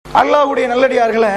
அல்லாஹ்வுடைய நல்லடியார்களே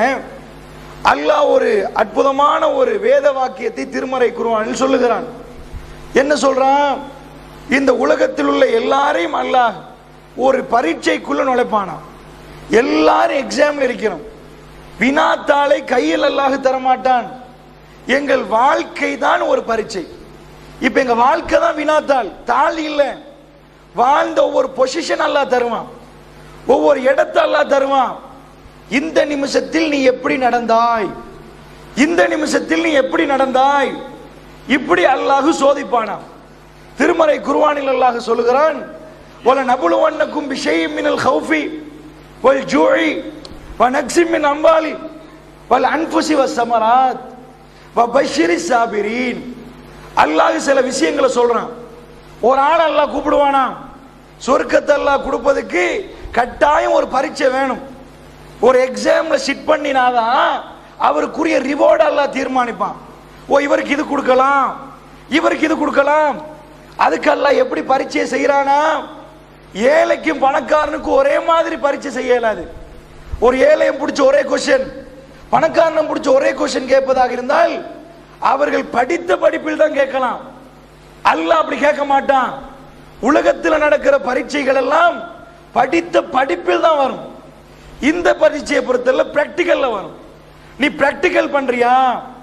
அல்லாஹ் ஒரு அற்புதமான ஒரு வேத வாக்கியத்தை திருமறை குருவானில் சொல்லுகிறான் என்ன சொல்றான் இந்த உலகத்தில் உள்ள எல்லாரையும் அல்லாஹ் ஒரு பரீட்சைக்குள்ள நுழைப்பானாம் எல்லாரும் எக்ஸாம்ல இருக்கிறோம் வினாத்தாளை கையில் அல்லாஹ் தரமாட்டான் எங்கள் வாழ்க்கை தான் ஒரு பரீட்சை இப்ப எங்க வாழ்க்கை தான் வினாத்தாள் தாள் இல்லை வாழ்ந்த ஒவ்வொரு பொசிஷன் அல்லாஹ் தருவான் ஒவ்வொரு இடத்தை அல்லாஹ் தருவான் இந்த நிமிஷத்தில் நீ எப்படி நடந்தாய் இந்த நிமிஷத்தில் நீ எப்படி நடந்தாய் இப்படி அல்லாஹ் சோதிப்பானா திருமறை குர்ஆனில் அல்லாஹ் சொல்லுகிறான் வல நபுலுவன்னக்கும் பிஷையின் மினல் ஹௌஃபி வல் ஜூஇ வ நக்ஸின் மின் அம்வாலி வல் அன்ஃபுசி வஸ்ஸமராத் வ பஷ்ஷிரி சாபிரீன் அல்லாஹ் சில விஷயங்களை சொல்றான் ஒரு ஆள் அல்லாஹ் கூப்பிடுவானா சொர்க்கத்தை அல்லாஹ் கொடுப்பதுக்கு கட்டாயம் ஒரு பரீட்சை வேணும் ஒரு எக்ஸாம்ல சிட் பண்ணினாதான் அவருக்குரிய ரிவார்டு அல்லாஹ் தீர்மானிப்பான் ஓ இவருக்கு இது கொடுக்கலாம் இவருக்கு இது கொடுக்கலாம் அதுக்கு அல்லாஹ் எப்படி பரீட்சை செய்யறானா ஏழைக்கும் பணக்காரனுக்கும் ஒரே மாதிரி பரீட்சை செய்ய இயலாது ஒரு ஏழையும் பிடிச்ச ஒரே கொஸ்டின் பணக்காரனும் பிடிச்ச ஒரே கொஸ்டின் கேட்பதாக இருந்தால் அவர்கள் படித்த படிப்பில் தான் கேட்கலாம் அல்லாஹ் அப்படி கேட்க மாட்டான் உலகத்தில் நடக்கிற பரீட்சைகள் எல்லாம் படித்த படிப்பில் தான் வரும் இந்த பரீட்சையை பொறுத்தவரை பிராக்டிக்கல்ல வரும் நீ பிராக்டிக்கல் பண்றியா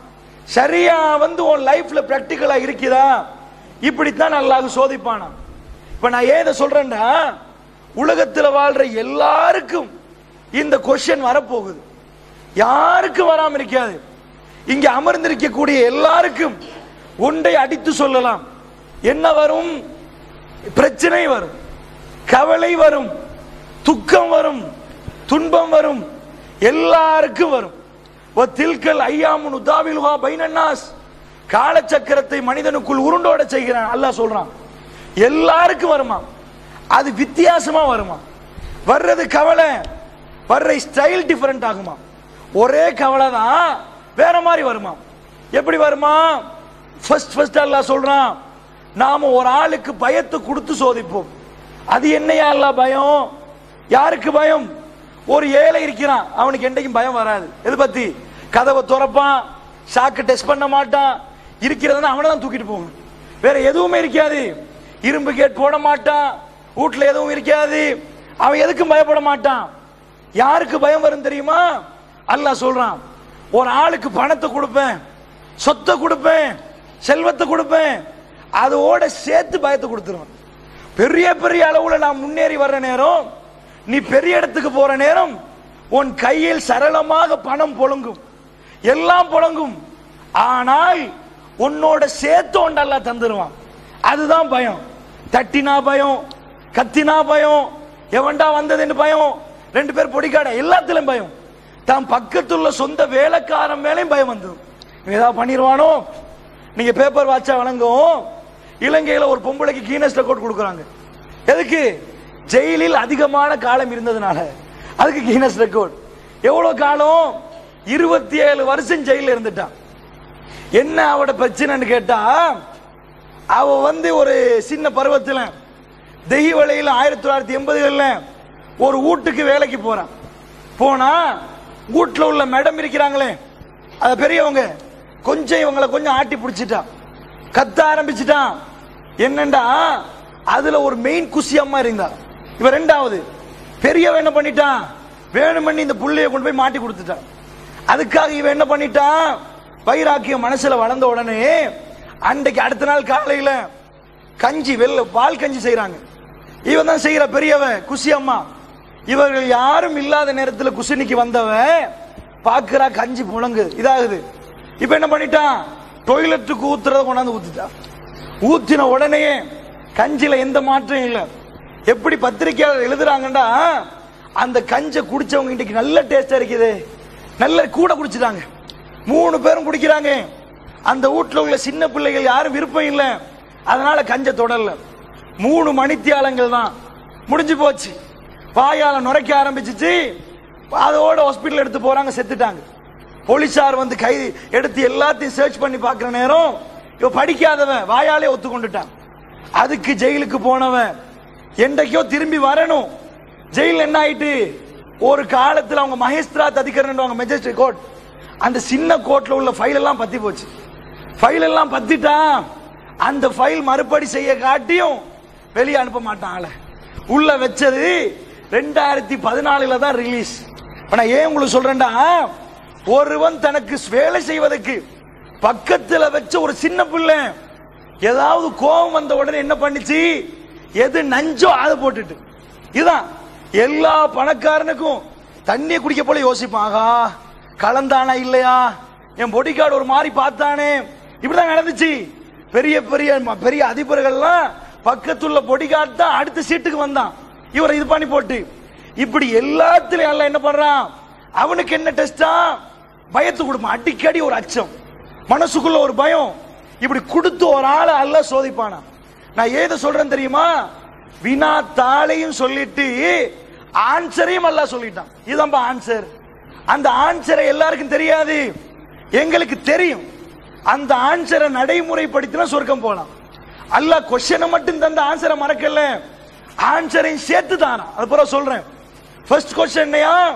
சரியா வந்து உன் லைஃப்ல பிராக்டிக்கலா இருக்குதா இப்படித்தான் அல்லாஹ் சோதிப்பானா இப்ப நான் ஏன் இதை சொல்றேன்னா உலகத்தில் வாழ்ற எல்லாருக்கும் இந்த கொஸ்டின் வரப்போகுது யாருக்கும் வராம இருக்காது இங்க அமர்ந்திருக்கக்கூடிய எல்லாருக்கும் ஒன்றை அடித்து சொல்லலாம் என்ன வரும் பிரச்சனை வரும் கவலை வரும் துக்கம் வரும் துன்பம் வரும் எல்லாருக்கும் வரும் ஒ தில்கல் ஐயாமுன் உதாவிலுகா பைனன்னாஸ் காலச்சக்கரத்தை மனிதனுக்குள் உருண்டோட செய்கிறான் அல்லாஹ் சொல்றான் எல்லாருக்கும் வருமா அது வித்தியாசமா வருமா வர்றது கவலை வர்ற ஸ்டைல் டிஃபரெண்ட் ஆகுமா ஒரே கவலை தான் வேற மாதிரி வருமா எப்படி வருமா ஃபர்ஸ்ட் ஃபர்ஸ்ட் அல்லாஹ் சொல்றான் நாம ஒரு ஆளுக்கு பயத்தை கொடுத்து சோதிப்போம் அது என்னையா அல்லாஹ் பயம் யாருக்கு பயம் ஒரு ஏழை இருக்கிறான் அவனுக்கு என்றைக்கும் பயம் வராது எது பத்தி கதவை திறப்பான் ஷாக்கு டெஸ்ட் பண்ண மாட்டான் இருக்கிறதுனா அவனை தான் தூக்கிட்டு போகணும் வேற எதுவுமே இருக்காது இரும்பு கேட் போட மாட்டான் வீட்டுல எதுவும் இருக்காது அவன் எதுக்கும் பயப்பட மாட்டான் யாருக்கு பயம் வரும் தெரியுமா அல்லாஹ் சொல்றான் ஒரு ஆளுக்கு பணத்தை கொடுப்பேன் சொத்தை கொடுப்பேன் செல்வத்தை கொடுப்பேன் அதோட சேர்த்து பயத்தை கொடுத்துருவேன் பெரிய பெரிய அளவுல நான் முன்னேறி வர்ற நேரம் நீ பெரிய இடத்துக்கு போற நேரம் உன் கையில் சரளமாக பணம் புழங்கும் எல்லாம் புழங்கும் ஆனால் உன்னோட சேர்த்து ஒன்றெல்லாம் தந்துருவான் அதுதான் பயம் தட்டினா பயம் கத்தினா பயம் எவன்டா வந்ததுன்னு பயம் ரெண்டு பேர் பொடிக்காட எல்லாத்திலும் பயம் தான் பக்கத்துள்ள சொந்த வேலைக்காரன் மேலேயும் பயம் வந்துடும் இவன் ஏதாவது பண்ணிடுவானோ நீங்க பேப்பர் வாட்சா வழங்கும் இலங்கையில ஒரு பொம்பளைக்கு கீனஸ் ரெக்கார்ட் கொடுக்குறாங்க எதுக்கு ஜெயிலில் அதிகமான காலம் இருந்ததுனால அதுக்கு கீனஸ் ரெக்கார்ட் எவ்வளவு காலம் இருபத்தி ஏழு வருஷம் ஜெயில இருந்துட்டான் என்ன அவட பிரச்சனைன்னு கேட்டா அவ வந்து ஒரு சின்ன பருவத்தில் தெய்வலையில் ஆயிரத்தி தொள்ளாயிரத்தி எண்பதுகள்ல ஒரு வீட்டுக்கு வேலைக்கு போறான் போனா வீட்டுல உள்ள மேடம் இருக்கிறாங்களே அத பெரியவங்க கொஞ்சம் இவங்களை கொஞ்சம் ஆட்டி பிடிச்சிட்டான் கத்த ஆரம்பிச்சிட்டான் என்னண்டா அதுல ஒரு மெயின் குசி அம்மா இருந்தா இவன் ரெண்டாவது பெரியவன் என்ன பண்ணிட்டான் வேணும் பண்ணி இந்த புள்ளைய கொண்டு போய் மாட்டி கொடுத்துட்டான் அதுக்காக இவன் என்ன பண்ணிட்டான் வைராக்கியம் மனசுல வளர்ந்த உடனே அன்றைக்கு அடுத்த நாள் காலையில கஞ்சி வெள்ள பால் கஞ்சி செய்றாங்க இவன் தான் செய்யற பெரியவன் குசி அம்மா இவர்கள் யாரும் இல்லாத நேரத்தில் குசினிக்கு வந்தவன் பாக்குறா கஞ்சி புழங்கு இதாகுது இப்ப என்ன பண்ணிட்டான் டொய்லெட்டுக்கு ஊத்துறத கொண்டாந்து ஊத்திட்டான் ஊத்தின உடனே கஞ்சில எந்த மாற்றம் இல்லை எப்படி பத்திரிக்கையாளர் எழுதுறாங்கடா அந்த கஞ்சை குடிச்சவங்க இன்னைக்கு நல்ல டேஸ்டா இருக்குது நல்ல கூட குடிச்சிட்டாங்க மூணு பேரும் குடிக்கிறாங்க அந்த வீட்டுல உள்ள சின்ன பிள்ளைகள் யாரும் விருப்பம் இல்லை அதனால கஞ்ச தொடரல மூணு மணித்தியாலங்கள் தான் முடிஞ்சு போச்சு வாயால நுரைக்க ஆரம்பிச்சிச்சு அதோட ஹாஸ்பிட்டல் எடுத்து போறாங்க செத்துட்டாங்க போலீசார் வந்து கை எடுத்து எல்லாத்தையும் சர்ச் பண்ணி பார்க்கிற நேரம் இவ படிக்காதவன் வாயாலே ஒத்துக்கொண்டுட்டான் அதுக்கு ஜெயிலுக்கு போனவன் என்றைக்கோ திரும்பி வரணும் ஜெயில் என்ன ஆயிட்டு ஒரு காலத்துல அவங்க மகேஸ்திராத் அதிகாரம் மெஜிஸ்ட்ரேட் கோர்ட் அந்த சின்ன கோர்ட்ல உள்ள ஃபைல் எல்லாம் பத்தி போச்சு ஃபைல் எல்லாம் பத்திட்டா அந்த ஃபைல் மறுபடி செய்ய காட்டியும் வெளியே அனுப்ப மாட்டான் ஆளை உள்ள வச்சது ரெண்டாயிரத்தி பதினாலுல தான் ரிலீஸ் நான் ஏன் உங்களுக்கு சொல்றேன்டா ஒருவன் தனக்கு வேலை செய்வதற்கு பக்கத்துல வச்ச ஒரு சின்ன பிள்ளை ஏதாவது கோபம் வந்த உடனே என்ன பண்ணிச்சு எது நஞ்சோ அதை போட்டுட்டு இதுதான் எல்லா பணக்காரனுக்கும் தண்ணியை குடிக்க போல யோசிப்பான் ஆகா கலந்தானா இல்லையா என் பொடிக்கார்டு ஒரு மாதிரி பார்த்தானே இப்படிதான் நடந்துச்சு பெரிய பெரிய பெரிய அதிபர்கள்லாம் பக்கத்துள்ள பொடிகார்டு தான் அடுத்த சீட்டுக்கு வந்தான் இவரை இது பண்ணி போட்டு இப்படி எல்லாத்துலயும் எல்லாம் என்ன பண்றான் அவனுக்கு என்ன டெஸ்டா பயத்து கொடுப்பான் அடிக்கடி ஒரு அச்சம் மனசுக்குள்ள ஒரு பயம் இப்படி கொடுத்து ஒரு ஆளை அல்ல சோதிப்பானா நான் ஏத சொல்றேன் தெரியுமா வினா தாளையும் சொல்லிட்டு ஆன்சரையும் அல்ல சொல்லிட்டான் இதுதான்ப்பா ஆன்சர் அந்த ஆன்சரை எல்லாருக்கும் தெரியாது எங்களுக்கு தெரியும் அந்த ஆன்சரை நடைமுறைப்படுத்தினா சொர்க்கம் போலாம் அல்லாஹ் கொஸ்டினை மட்டும் தந்த ஆன்சரை மறக்கல ஆன்சரையும் சேர்த்து தானா அது பிறகு சொல்றேன் ஃபர்ஸ்ட் கொஸ்டின்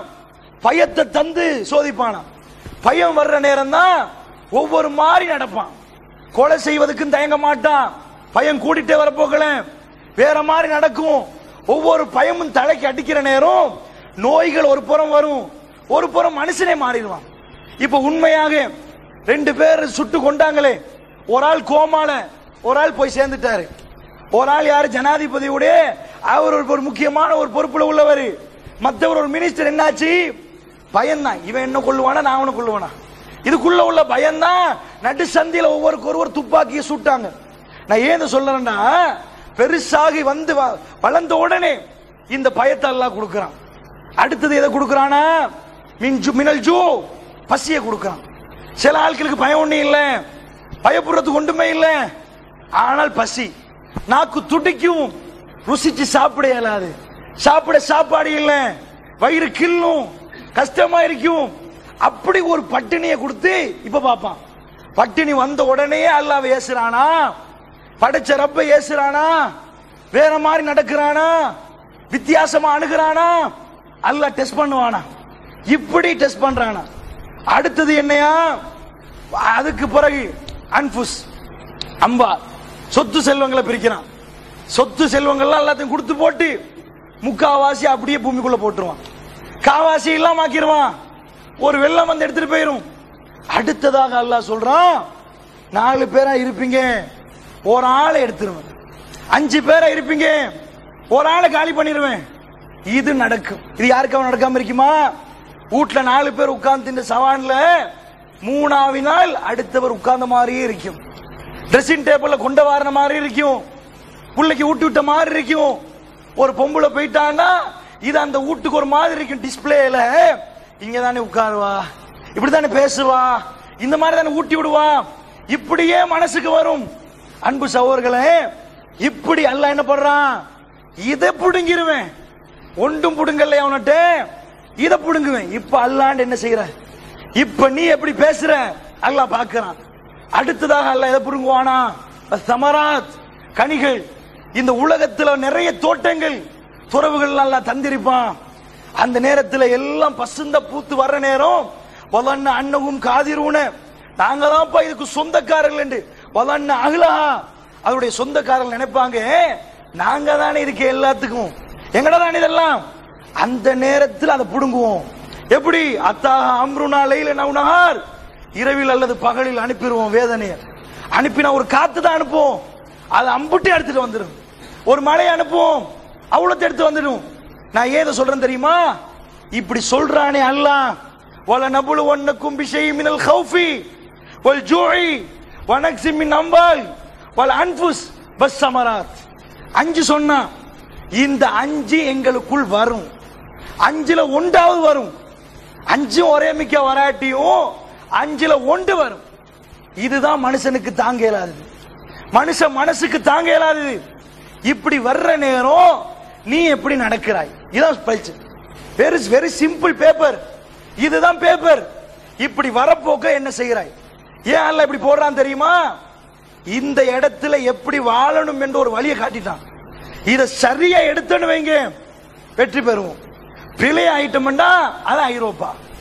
பயத்தை தந்து சோதிப்பானா பயம் வர்ற நேரம் தான் ஒவ்வொரு மாதிரி நடப்பான் கொலை செய்வதற்கும் தயங்க மாட்டான் பயம் கூட்டிட்டே வரப்போகல வேற மாதிரி நடக்கும் ஒவ்வொரு பயமும் தலைக்கு அடிக்கிற நேரம் நோய்கள் ஒரு புறம் வரும் ஒரு புறம் மனுஷனே மாறிடுவான் இப்ப உண்மையாக ரெண்டு பேர் சுட்டு கொண்டாங்களே ஒரு ஆள் கோமால ஒரு ஆள் போய் சேர்ந்துட்டாரு ஒரு ஆள் யாரு ஜனாதிபதியோட அவர் ஒரு- ஒரு முக்கியமான ஒரு பொறுப்புல உள்ளவர் மத்தவர் ஒரு மினிஸ்டர் என்னாச்சு பயம்தான் இவன் என்ன கொள்ளுவானா நான் அவனை கொள்ளுவானா இதுக்குள்ள உள்ள பயம்தான் நடு சந்தியில ஒவ்வொருக்கு ஒருவர் துப்பாக்கியை சுட்டாங்க நான் ஏன் இதை சொல்றேன்னா பெருசாகி வந்து வ- வளர்ந்த உடனே இந்த பயத்தை எல்லாம் கொடுக்கறான் அடுத்தது எதை கொடுக்கறானா மின்ஜு மினல் ஜூ பசியை கொடுக்கறான் சில ஆட்களுக்கு பயம் ஒண்ணு இல்ல பயப்படுறதுக்கு ஒன்றுமே இல்ல ஆனால் பசி நாக்கு துடிக்கும் ருசிச்சு சாப்பிட இயலாது சாப்பிட சாப்பாடு இல்ல வயிறு கில்லும் கஷ்டமா இருக்கும் அப்படி ஒரு பட்டினியை கொடுத்து இப்ப பாப்பான் பட்டினி வந்த உடனே அல்லாஹ் ஏசுறானா படைச்ச ரப்ப ஏசுறானா வேற மாதிரி நடக்கிறானா வித்தியாசமா அணுகிறானா அல்லாஹ் டெஸ்ட் பண்ணுவானா இப்படி டெஸ்ட் பண்றானா அடுத்தது என்னையா அதுக்கு பிறகு அன்புஸ் அம்பா சொத்து செல்வங்களை பிரிக்கிறான் சொத்து செல்வங்கள்லாம் எல்லாத்தையும் கொடுத்து போட்டு முக்காவாசி அப்படியே பூமிக்குள்ள போட்டுருவான் காவாசி இல்லாம ஆக்கிடுவான் ஒரு வெள்ளம் வந்து எடுத்துட்டு போயிரும் அடுத்ததாக அல்லாஹ் சொல்றான் நாலு பேரா இருப்பீங்க ஒரு ஆளை எடுத்துருவேன் அஞ்சு பேரா இருப்பீங்க ஒரு ஆளை காலி பண்ணிடுவேன் இது நடக்கும் இது யாருக்காவது நடக்காம இருக்குமா வீட்டுல நாலு பேர் உட்கார்ந்து இந்த சவான்ல மூணாவினால் அடுத்தவர் உட்கார்ந்த மாதிரியே இருக்கும் ட்ரெஸ்ஸிங் டேபிள்ல கொண்ட வாரின மாதிரி இருக்கும் பிள்ளைக்கு ஊட்டி விட்ட மாதிரி இருக்கும் ஒரு பொம்பளை போயிட்டான்னா இது அந்த வீட்டுக்கு ஒரு மாதிரி இருக்கும் டிஸ்பிளேல இங்க தானே உட்காருவா இப்படித்தானே பேசுவா இந்த மாதிரி தானே ஊட்டி விடுவா இப்படியே மனசுக்கு வரும் அன்பு சகோதரர்களே இப்படி அல்ல என்ன பண்றான் இதை புடுங்கிருவேன் ஒன்றும் புடுங்கல்ல அவன்கிட்ட இதை புடுங்குவேன் இப்ப அல்லாண்டு என்ன செய்யற இப்ப நீ எப்படி பேசுற அல்லாஹ் பார்க்கறான் அடுத்ததாக அல்லாஹ் எதை புடுங்குவானா சமராத் கனிகள் இந்த உலகத்துல நிறைய தோட்டங்கள் துறவுகள் எல்லாம் தந்திருப்பான் அந்த நேரத்துல எல்லாம் பசுந்த பூத்து வர்ற நேரம் வலன்ன அன்னகும் காதிரூன நாங்க தான்ப்பா இதுக்கு சொந்தக்காரர்கள் என்று வலன்ன அகிலஹா அவருடைய சொந்தக்காரர்கள் நினைப்பாங்க நாங்க தானே இதுக்கு எல்லாத்துக்கும் எங்கடா தானே இதெல்லாம் அந்த நேரத்தில் அதை புடுங்குவோம் எப்படி அத்தாக அம்ருனா லைல நவுனஹார் இரவில் அல்லது பகலில் அனுப்பிடுவோம் வேதனையை அனுப்பினா ஒரு காத்து தான் அனுப்புவோம் அதை அம்புட்டி எடுத்துட்டு வந்துடும் ஒரு மழையை அனுப்புவோம் அவ்வளோத்தை எடுத்து வந்துடும் நான் ஏதை சொல்றேன் தெரியுமா இப்படி சொல்றானே அல்லாஹ் வல நபுலு ஒன்னக்கும் பிஷை மினல் ஹௌஃபி வல் ஜூஇ வனக்ஸி மின் அம்பால் வல் அன்ஃபுஸ் பஸ் சமராத் அஞ்சு சொன்னா இந்த அஞ்சு எங்களுக்குள் வரும் அஞ்சுல ஒன்றாவது வரும் அஞ்சும் ஒரே மிக்க வராட்டியும் அஞ்சுல ஒன்று வரும் இதுதான் மனுஷனுக்கு தாங்க இயலாதது மனுஷன் மனசுக்கு தாங்க இயலாதது இப்படி வர்ற நேரம் நீ எப்படி நடக்கிறாய் இதான் பயிற்சி வெரி வெரி சிம்பிள் பேப்பர் இதுதான் பேப்பர் இப்படி வரப்போக்க என்ன செய்கிறாய் ஏன் அல்ல இப்படி போடுறான் தெரியுமா இந்த இடத்துல எப்படி வாழணும் என்ற ஒரு வழியை காட்டிட்டான் இதை சரியா எடுத்துன்னு வைங்க வெற்றி பெறுவோம் பிழை ஐட்டம்டா அது ஐரோப்பா